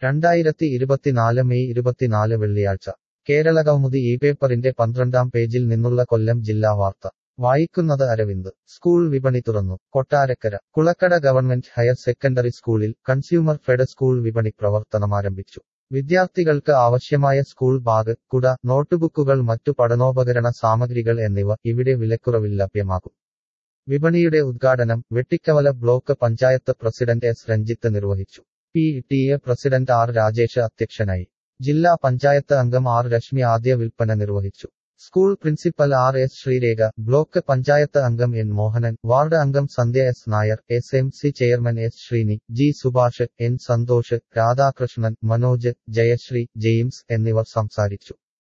രണ്ടായിരത്തി ഇരുപത്തിനാല് മെയ് ഇരുപത്തിനാല് വെള്ളിയാഴ്ച കേരള കൗമുദി ഈ പേപ്പറിന്റെ പന്ത്രണ്ടാം പേജിൽ നിന്നുള്ള കൊല്ലം ജില്ലാ വാർത്ത വായിക്കുന്നത് അരവിന്ദ് സ്കൂൾ വിപണി തുറന്നു Kottarakkara Kulakkada government higher secondary സ്കൂളിൽ കൺസ്യൂമർ ഫെഡ് സ്കൂൾ വിപണി പ്രവർത്തനമാരംഭിച്ചു വിദ്യാർത്ഥികൾക്ക് ആവശ്യമായ സ്കൂൾ ബാഗ് കുട നോട്ടുബുക്കുകൾ മറ്റു പഠനോപകരണ സാമഗ്രികൾ എന്നിവ ഇവിടെ വിലക്കുറവിൽ ലഭ്യമാകും വിപണിയുടെ ഉദ്ഘാടനം Vettikkavala block panchayat president S Ranjith നിർവഹിച്ചു P T A president R Rajesh അധ്യക്ഷനായി ജില്ലാ പഞ്ചായത്ത് അംഗം ആർ രശ്മി ആദ്യ വിൽപ്പന നിർവഹിച്ചു school principal R S Sreerekha block panchayat അംഗം എൻ മോഹനൻ വാർഡ് അംഗം Sandhya S Nair S M C chairman S Sreeni G Subhash N Santhosh Radhakrishnan Manoj Jayasree James എന്നിവർ സംസാരിച്ചു